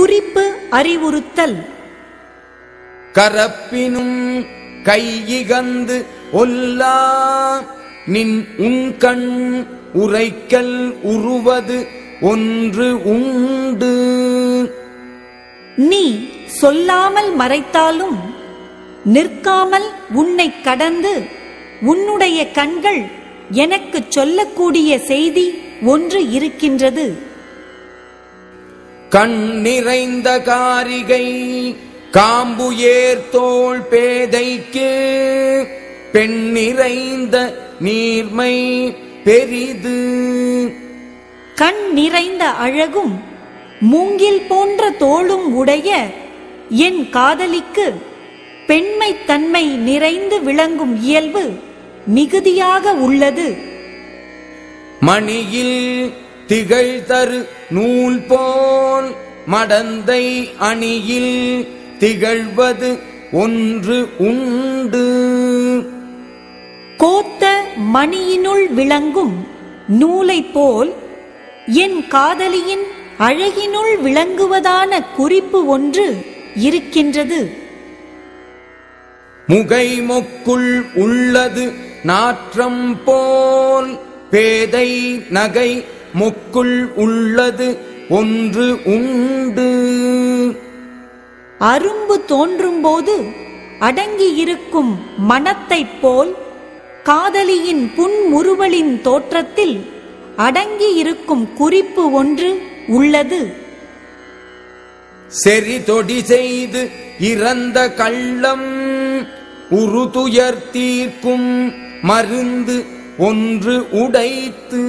குறிப்பு அறிவுறுத்தல் கரப்பினும் கையிகந்து ஒல்லா நின் உண்கண் உரைக்கல் உருவது ஒன்று உண்டு நீ சொல்லாமல் மறைத்தாலும் நிற்காமல் உன்னை கடந்து உன்னுடைய கண்கள் எனக்குச் சொல்லக்கூடிய செய்தி ஒன்று இருக்கின்றது கண் நிறைந்த காரிகை காம்பு ஏர்தோள் பேதைக்கு பெண் நிறைந்த நீர்மை பெரிது கண் நிறைந்த அழகும் மூங்கில் போன்ற தோளும் உடைய என் காதலிக்கு பெண்மைத் தன்மை நிறைந்து விளங்கும் இயல்பு மிகுதியாக உள்ளது மணியில் திகழ்தரு நூல் போல் மடந்தை அணியில் திகழ்வது ஒன்று உண்டு கோத்த மணியினுள் விளங்கும் நூலைப் போல் என் காதலியின் அழகினுள் விளங்குவதான குறிப்பு ஒன்று இருக்கின்றது முகை மொக்குள் உள்ளது நாற்றம் போல் பேதை நகை மொக்குள் உள்ளது ஒன்று உண்டு அரும்பு தோன்றும்போது அடங்கியிருக்கும் மனத்தைப் போல் காதலியின் புன்முறுவலின் தோற்றத்தில் அடங்கியிருக்கும் குறிப்பு ஒன்று உள்ளது செறி தொடி செய்து இறந்த கள்ளம் உருதுயர் தீர்க்கும் மருந்து ஒன்று உடைத்து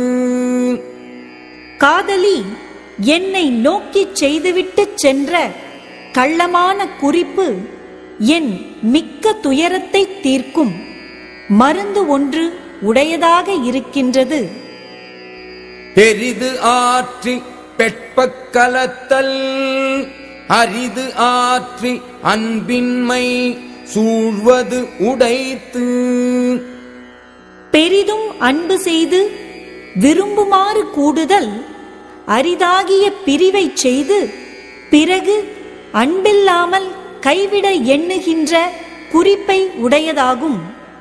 காதலி என்னை நோக்கிச் செய்துவிட்டுச் சென்ற கள்ளமான குறிப்பு என் மிக்க துயரத்தை தீர்க்கும் மருந்து ஒன்று உடையதாக இருக்கின்றது பெரிது ஆற்றி பெட்பக் கலத்தல் அரிது ஆற்றி அன்பின்மை சூழ்வது உடைத்து பெரிதும் அன்பு செய்து விரும்புமாறு கூடுதல் அரிதாகிய பிரிவைச் செய்து பிறகு அன்பில்லாமல் கைவிட எண்ணுகின்ற குறிப்பை உடையதாகும்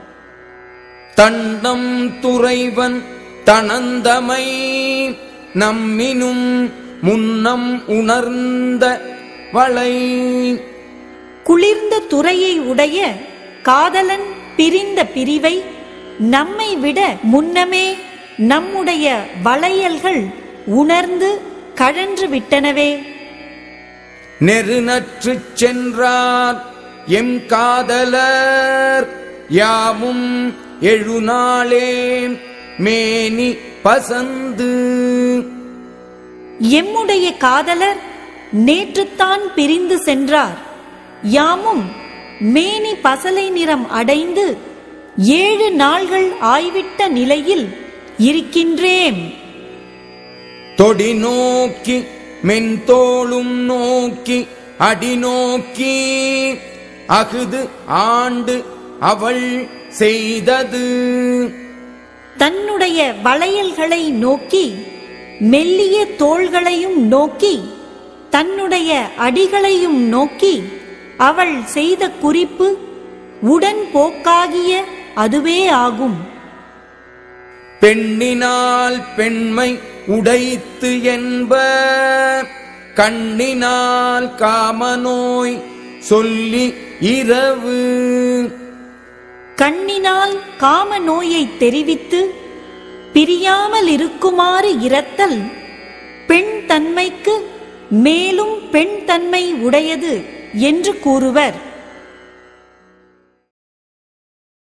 தண்டம் துறைவன் தனந்தமை நம்மினும் முன்னம் உணர்ந்த வளை குளிர்ந்த துறையை உடைய காதலன் பிரிந்த பிரிவை நம்மை விட முன்னமே நம்முடைய வளையல்கள் உணர்ந்து கழன்று விட்டனவே நெருநற்றுச் சென்றார் எம் காதலர் யாமும் எழுநாளே மேனி பசந்து எம்முடைய காதலர் நேற்றுத்தான் பிரிந்து சென்றார் யாமும் மேனி பசலை நிறம் அடைந்து ஏழு நாள்கள் ஆய்விட்ட நிலையில் இருக்கின்றேம் தொடி நோக்கி மென்தோளும் நோக்கி அடி நோக்கி அகுது ஆண்டு அவள் செய்தது தன்னுடைய வளையல்களை நோக்கி மெல்லிய தோள்களையும் நோக்கி தன்னுடைய அடிகளையும் நோக்கி அவள் செய்த குறிப்பு உடன் போக்காகிய அதுவே ஆகும் பெண்ணினால் பெண்மை உடைத்து என்ப கண்ணினால் காமநோய் சொல்லி இரவு கண்ணினால் காம நோயை தெரிவித்து பிரியாமல் இருக்குமாறு இரத்தல் பெண் தன்மைக்கு மேலும் பெண் தன்மை உடையது என்று கூறுவர்